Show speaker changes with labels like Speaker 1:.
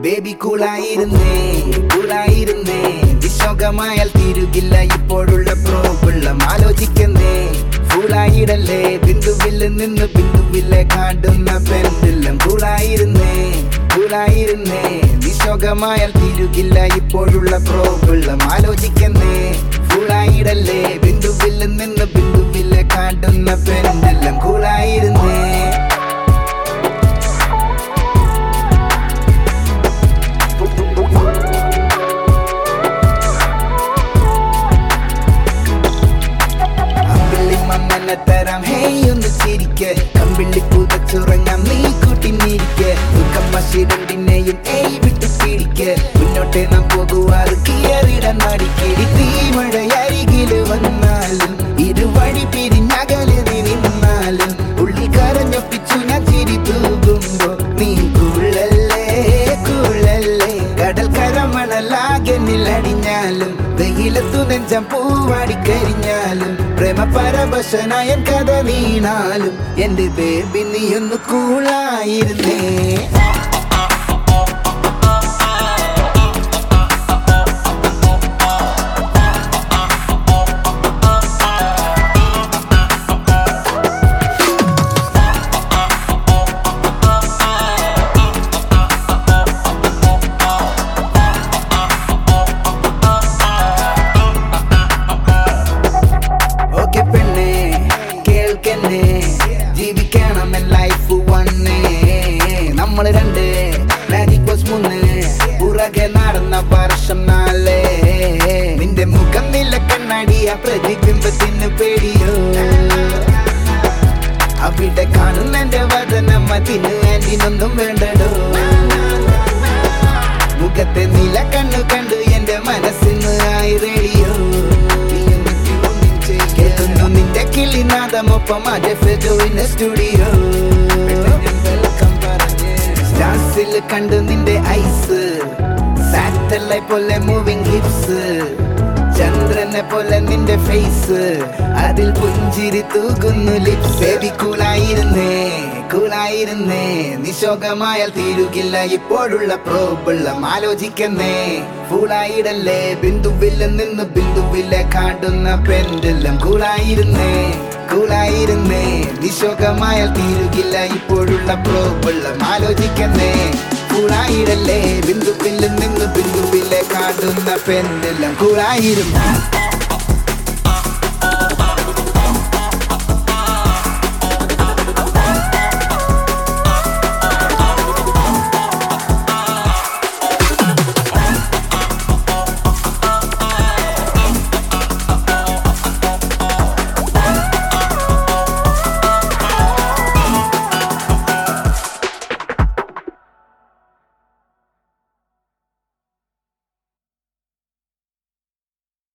Speaker 1: baby കൂളായിരുന്നേ കൂളായിരുന്നേ വിശോകമായാൽ തീരുകില്ല ഇപ്പോഴുള്ള പ്രോബിള്ള ആലോചിക്കുന്നേ ഫൂളായിടല്ലേ ബിന്ദുവില് നിന്ന് ബിന്ദുവിലെ കാണ്ടുന്ന പെൻഡിലും കൂളായിരുന്നേ കൂളായിരുന്നേ വിശോകമായാൽ തീരുകില്ല ഇപ്പോഴുള്ള പ്രോബിള്ള ആലോചിക്കുന്നേ ഫൂളായിടല്ലേ ബിന്ദുവില് നിന്ന് ബിന്ദുവിലെ കാണ്ടുന്ന പെൻഡിലും കൂളായിരുന്നേ അമ്പിളി മമ്മനെ തരാം ഹേയ് ഒന്ന് ചിരിക്ക കമ്പിള്ളി പുതച്ചുറങ്ങാം നീ കൂട്ടി നീരിക്ക ദുഃഖമ്മശിരണ്ടിനെയും ഏയ് വിട്ടു പിടിക്ക മുന്നോട്ട് നാം പോകുവാറ് കിയറിടാൻ മടിക്കേടി തീമഴയരികില് വന്നാലും ഇരുവഴി പിരിഞ്ഞകല് നീ നിന്നാലും ഉള്ളിൽ കരഞ്ഞൊപ്പിച്ചു ഞാൻ ചിരി തൂകുമ്പോ നീ കുള്ളല്ലേ കുള്ളല്ലേ കടൽ കരമണലാകെ നിലടിഞ്ഞാലും വെയിലത്തു നെഞ്ചം പൂവാടിക്കരിഞ്ഞാലും പ്രേമ പരവശനായ കഥ നീണാലും എന്റെ ബേബി നീ ഒന്ന് കൂളായിരുന്നേ ഓക്കെ പെണ്ണേ കേൾക്കന്നെ ജീവിക്കണം ലൈഫ് വന്നേ നമ്മള് രണ്ട് മാജിക് ബസ് മൂന്ന് പുറകെ നടന്ന വർഷം നാലേ നിന്റെ മുഖം നില കണ്ണാടിയ പ്രതിബിംബത്തിന് പേടിയോ അവിടെ കാണുന്ന എന്റെ വചനം അതിന് ആന്റിനൊന്നും വേണ്ടടോ മുഖത്തെ നീല കണ്ണു കണ്ടു എന്റെ മനസ്സിന് ആയി റേഡിയോ കേൾക്കുന്നു നിന്റെ കിളിനാദമൊപ്പം അജഫിന്റെ സ്റ്റുഡിയോ സ്റ്റാർസിൽ കണ്ടു നിന്റെ ഐസ് സാറ്റലൈറ്റ് പോലെ മൂവിംഗ് ഹിപ്സ് ചന്ദ്രനെ പോലെ നിന്റെ ഫേസ് അതിൽ പുഞ്ചിരി തൂകുന്നു ലിപ്സ് ബേബി കൂളായിരുന്നേ കൂളായിരുന്നേ നിശോകമായാൽ തീരുകില്ല ഇപ്പോഴുള്ള പ്രോബിള്ള ആലോചിക്കുന്നേ ഫൂളായിടല്ലേ ബിന്ദുവിൽ നിന്ന് ബിന്ദുവിലെ കാണ്ടുന്ന പെൻഡെല്ലാം കൂളായിരുന്നേ കൂളായിരുന്നേ നിശോകമായാൽ തീരുകില്ല ഇപ്പോഴുള്ള പ്രോബിള്ള ആലോചിക്കുന്നേ കൂളായിടല്ലേ ബിന്ദുവിൽ നിന്ന് ബിന്ദുവിലെ കാണ്ടുന്ന പെൻഡെല്ലാം കൂളായിരുന്നു